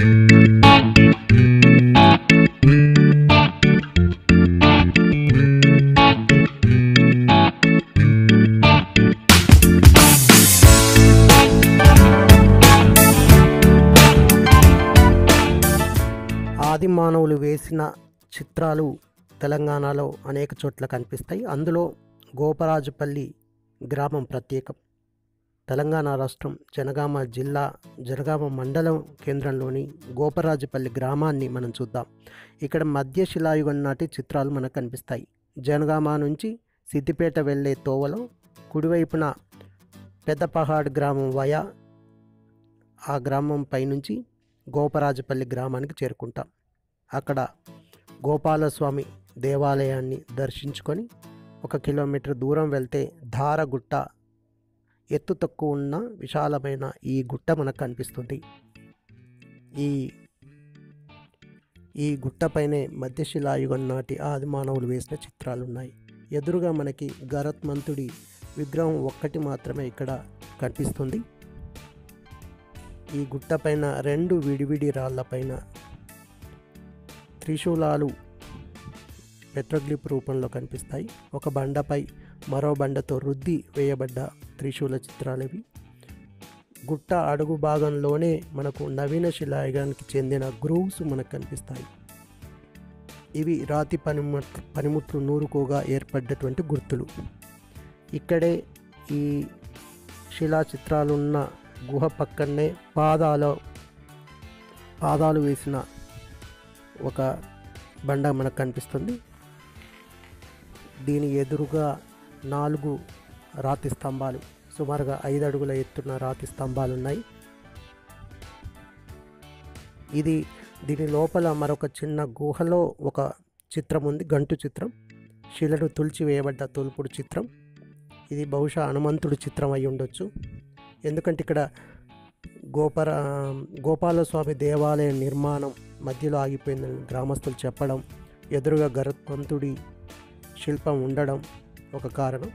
ఆది మానవులు వేసిన చిత్రాలు తెలంగాణలో అనేక చోట్ల కనిపిస్తాయి అందులో గోపరాజుపల్లి గ్రామం ప్రత్యేకం తెలంగాణ రాష్ట్రం జనగామ జిల్లా జనగామ మండలం కేంద్రంలోని గోపరాజుపల్లి గ్రామాన్ని మనం చూద్దాం ఇక్కడ మధ్య శిలాయుగం నాటి చిత్రాలు మనకు కనిపిస్తాయి జనగామ నుంచి సిద్దిపేట వెళ్ళే తోవలో కుడివైపున పెద్దపహాడ్ గ్రామం వయా ఆ గ్రామం పైనుంచి గోపరాజుపల్లి గ్రామానికి చేరుకుంటాం అక్కడ గోపాలస్వామి దేవాలయాన్ని దర్శించుకొని ఒక కిలోమీటర్ దూరం వెళ్తే ధారగుట్ట ఎత్తు తక్కువ ఉన్న విశాలమైన ఈ గుట్ట మనకు కనిపిస్తుంది ఈ ఈ గుట్టపైనే మధ్యశిలాయుగం నాటి ఆది మానవులు వేసిన చిత్రాలు ఉన్నాయి ఎదురుగా మనకి గరత్మంతుడి విగ్రహం ఒక్కటి మాత్రమే ఇక్కడ కనిపిస్తుంది ఈ గుట్టపైన రెండు విడివిడి రాళ్లపైన త్రిశూలాలు పెట్రోగ్లిప్ రూపంలో కనిపిస్తాయి ఒక బండపై మరో బండతో రుద్ది వేయబడ్డ త్రిశూల చిత్రాలు ఇవి గుట్ట అడుగు భాగంలోనే మనకు నవీన శిలాయుగానికి చెందిన గ్రూవ్స్ మనకు కనిపిస్తాయి ఇవి రాతి పనిముట్లు పనిముట్లు నూరుకోగా ఏర్పడ్డటువంటి గుర్తులు ఇక్కడే ఈ శిలా చిత్రాలున్న గుహ పక్కనే పాదాల పాదాలు వేసిన ఒక బండ మనకు కనిపిస్తుంది దీని ఎదురుగా నాలుగు రాతి స్తంభాలు సుమారుగా ఐదు అడుగుల ఎత్తున్న రాతి స్తంభాలు ఉన్నాయి ఇది దీని లోపల మరొక చిన్న గుహలో ఒక చిత్రం ఉంది గంటు చిత్రం శిలను తుల్చి వేయబడ్డ తొలుపుడు చిత్రం ఇది బహుశా హనుమంతుడి చిత్రం అయి ఉండొచ్చు ఎందుకంటే ఇక్కడ గోపర గోపాలస్వామి దేవాలయ నిర్మాణం మధ్యలో ఆగిపోయిందని గ్రామస్తులు చెప్పడం ఎదురుగా గరుత్మంతుడి శిల్పం ఉండడం ఒక కారణం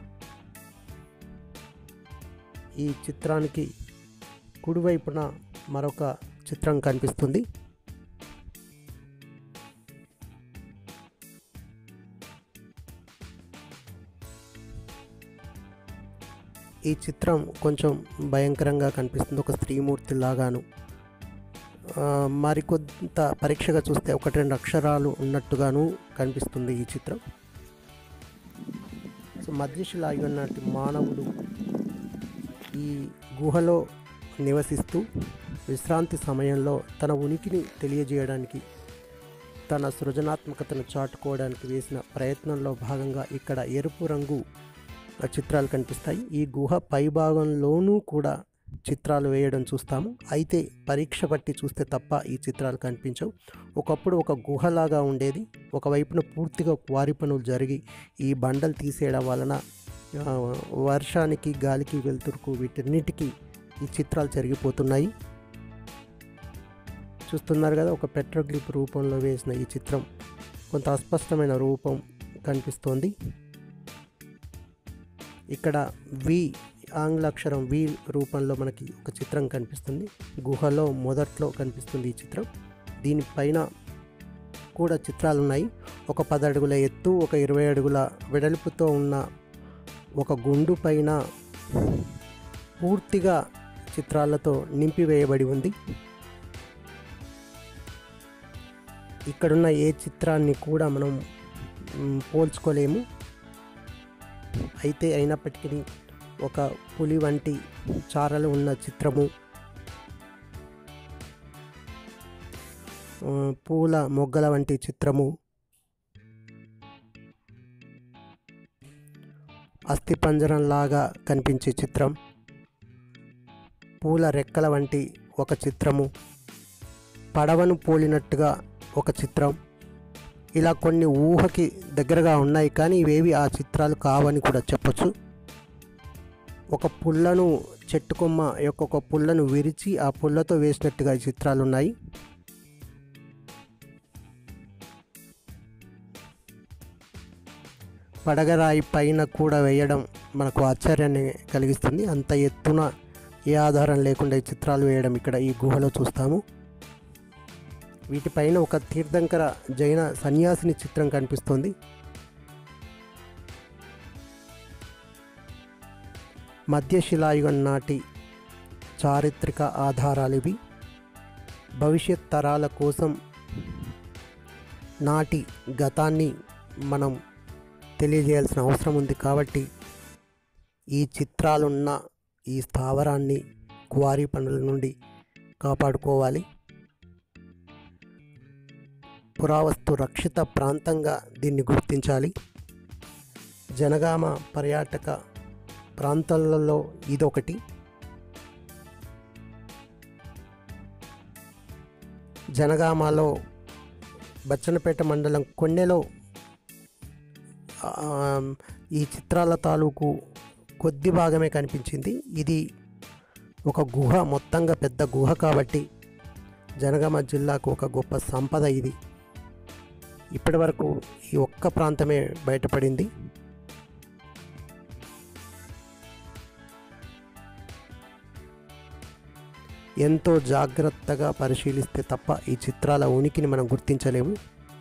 ఈ చిత్రానికి కుడివైపున మరొక చిత్రం కనిపిస్తుంది ఈ చిత్రం కొంచెం భయంకరంగా కనిపిస్తుంది ఒక స్త్రీమూర్తి లాగాను ఆ, మరికొంత పరీక్షగా చూస్తే ఒకటి రెండు అక్షరాలు ఉన్నట్టుగాను కనిపిస్తుంది ఈ చిత్రం సో మధ్యశిలాయుగం నాటి మానవుడు ఈ గుహలో నివసిస్తూ విశ్రాంతి సమయంలో తన ఉనికిని తెలియజేయడానికి తన సృజనాత్మకతను చాటుకోవడానికి వేసిన ప్రయత్నంలో భాగంగా ఇక్కడ ఎరుపు రంగు ఆ చిత్రాలు కనిపిస్తాయి ఈ గుహ పైభాగంలోనూ కూడా చిత్రాలు వేయడం చూస్తాము అయితే పరీక్ష బట్టి చూస్తే తప్ప ఈ చిత్రాలు కనిపించవు ఒకప్పుడు ఒక గుహలాగా ఉండేది ఒకవైపున పూర్తిగా క్వారీ పనులు జరిగి ఈ బండలు తీసేయడం వలన ఆ, వర్షానికి గాలికి వెలుతురుకు వీటన్నిటికీ ఈ చిత్రాలు జరిగిపోతున్నాయి చూస్తున్నారు కదా ఒక పెట్రోగ్లిప్ రూపంలో వేసిన ఈ చిత్రం కొంత అస్పష్టమైన రూపం కనిపిస్తోంది ఇక్కడ వి ఆంగ్ల అక్షరం వి రూపంలో మనకి ఒక చిత్రం కనిపిస్తుంది గుహలో మొదట్లో కనిపిస్తుంది ఈ చిత్రం దీనిపైన కూడా చిత్రాలు ఉన్నాయి ఒక పది అడుగుల ఎత్తు ఒక ఇరవై అడుగుల వెడల్పుతో ఉన్న ఒక గుండు పైన పూర్తిగా చిత్రాలతో నింపివేయబడి ఉంది ఇక్కడున్న ఏ చిత్రాన్ని కూడా మనం మ్, పోల్చుకోలేము అయితే అయినప్పటికీ ఒక పులి వంటి చారలు ఉన్న చిత్రము ఆ, పూల మొగ్గల వంటి చిత్రము అస్థిపంజరంలాగా కనిపించే చిత్రం పూల రెక్కల వంటి ఒక చిత్రము పడవను పోలినట్టుగా ఒక చిత్రం ఇలా కొన్ని ఊహకి దగ్గరగా ఉన్నాయి కానీ ఇవేవి ఆ చిత్రాలు కావని కూడా చెప్పొచ్చు ఒక పుల్లను చెట్టు కొమ్మ యొక్క ఒక పుల్లను విరిచి ఆ పుల్లతో వేసినట్టుగా ఈ చిత్రాలు ఉన్నాయి పడగరాయి పైన కూడా వేయడం మనకు ఆశ్చర్యాన్ని కలిగిస్తుంది అంత ఎత్తున ఏ ఆధారం లేకుండా ఈ చిత్రాలు వేయడం ఇక్కడ ఈ గుహలో చూస్తాము వీటిపైన ఒక తీర్థంకర జైన సన్యాసిని చిత్రం కనిపిస్తుంది మధ్యశిలాయుగం నాటి చారిత్రక ఆధారాలు ఇవి భవిష్యత్ తరాల కోసం నాటి గతాన్ని మనం తెలియజేయాల్సిన అవసరం ఉంది కాబట్టి ఈ చిత్రాలున్న ఈ స్థావరాన్ని క్వారీ పనుల నుండి కాపాడుకోవాలి పురావస్తు రక్షిత ప్రాంతంగా దీన్ని గుర్తించాలి జనగామ పర్యాటక ప్రాంతాలలో ఇదొకటి జనగామలో బచ్చనపేట మండలం కొన్నెలో ఆ, ఈ చిత్రాల తాలూకు కొద్ది భాగమే కనిపించింది ఇది ఒక గుహ మొత్తంగా పెద్ద గుహ కాబట్టి జనగామ జిల్లాకు ఒక గొప్ప సంపద ఇది ఇప్పటి వరకు ఈ ఒక్క ప్రాంతమే బయటపడింది ఎంతో జాగ్రత్తగా పరిశీలిస్తే తప్ప ఈ చిత్రాల ఉనికిని మనం గుర్తించలేము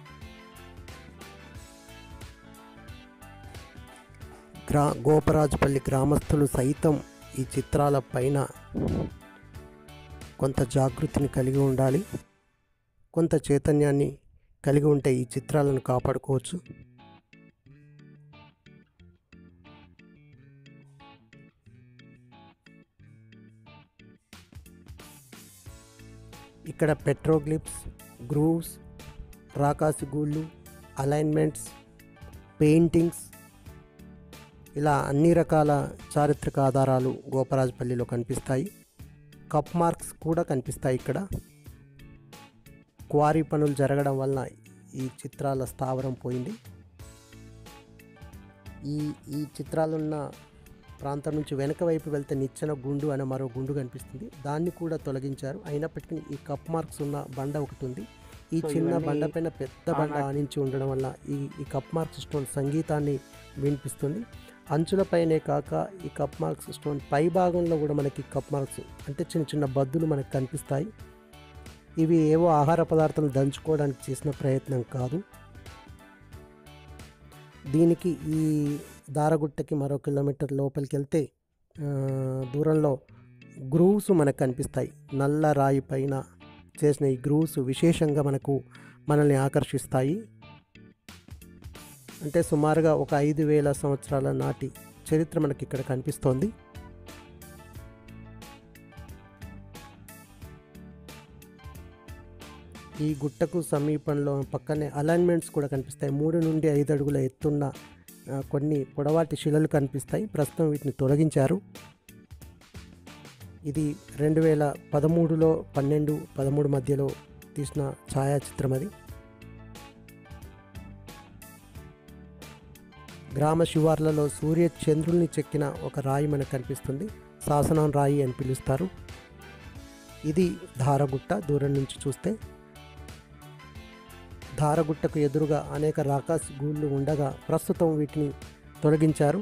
గ్రా గోపరాజుపల్లి గ్రామస్తులు సైతం ఈ చిత్రాల పైన కొంత జాగృతిని కలిగి ఉండాలి కొంత చైతన్యాన్ని కలిగి ఉంటే ఈ చిత్రాలను కాపాడుకోవచ్చు ఇక్కడ పెట్రోగ్లిప్స్ గ్రూవ్స్ రాకాసి గూళ్ళు అలైన్మెంట్స్ పెయింటింగ్స్ ఇలా అన్ని రకాల చారిత్రక ఆధారాలు గోపరాజపల్లిలో కనిపిస్తాయి కప్ మార్క్స్ కూడా కనిపిస్తాయి ఇక్కడ క్వారీ పనులు జరగడం వలన ఈ చిత్రాల స్థావరం పోయింది ఈ ఈ చిత్రాలున్న ప్రాంతం నుంచి వెనక వైపు వెళ్తే నిచ్చెన గుండు అనే మరో గుండు కనిపిస్తుంది దాన్ని కూడా తొలగించారు అయినప్పటికీ ఈ కప్ మార్క్స్ ఉన్న బండ ఒకటి ఉంది ఈ సో చిన్న ఇవన్నీ బండ పైన పెద్ద బండ ఆనాటి- ఆనించి ఉండడం వల్ల ఈ ఈ కప్ మార్క్స్ స్టోన్ సంగీతాన్ని వినిపిస్తుంది అంచులపైనే కాక ఈ కప్ మార్క్స్ స్టోన్ పై భాగంలో కూడా మనకి కప్ మార్క్స్ అంటే చిన్న చిన్న బద్దులు మనకు కనిపిస్తాయి ఇవి ఏవో ఆహార పదార్థాలు దంచుకోవడానికి చేసిన ప్రయత్నం కాదు దీనికి ఈ దారగుట్టకి మరో కిలోమీటర్ లోపలికి వెళ్తే ఆ, దూరంలో గ్రూవ్స్ మనకు కనిపిస్తాయి నల్ల రాయి పైన చేసిన ఈ గ్రూవ్స్ విశేషంగా మనకు మనల్ని ఆకర్షిస్తాయి అంటే సుమారుగా ఒక ఐదు వేల సంవత్సరాల నాటి చరిత్ర మనకి ఇక్కడ కనిపిస్తోంది ఈ గుట్టకు సమీపంలో పక్కనే అలైన్మెంట్స్ కూడా కనిపిస్తాయి మూడు నుండి ఐదు అడుగుల ఎత్తున్న ఆ, కొన్ని పొడవాటి శిలలు కనిపిస్తాయి ప్రస్తుతం వీటిని తొలగించారు ఇది రెండు వేల పదమూడులో పన్నెండు పదమూడు మధ్యలో తీసిన ఛాయాచిత్రం అది గ్రామ శివార్లలో సూర్య చంద్రుల్ని చెక్కిన ఒక రాయి మనకు కనిపిస్తుంది శాసనం రాయి అని పిలుస్తారు ఇది ధారగుట్ట దూరం నుంచి చూస్తే ధారగుట్టకు ఎదురుగా అనేక రాకాస్ గూళ్ళు ఉండగా ప్రస్తుతం వీటిని తొలగించారు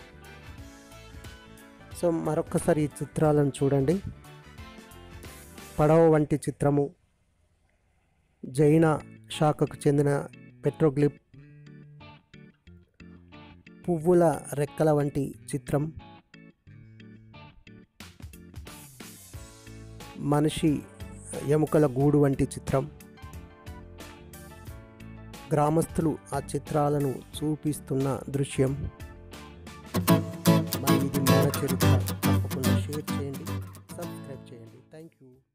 సో మరొక్కసారి ఈ చిత్రాలను చూడండి పడవ వంటి చిత్రము జైన శాఖకు చెందిన పెట్రోగ్లిప్ పువ్వుల రెక్కల వంటి చిత్రం మనిషి ఎముకల గూడు వంటి చిత్రం గ్రామస్తులు ఆ చిత్రాలను చూపిస్తున్న దృశ్యం మరి ఇది మన చరిత్ర తప్పకుండా షేర్ చేయండి సబ్స్క్రైబ్ చేయండి థ్యాంక్ యూ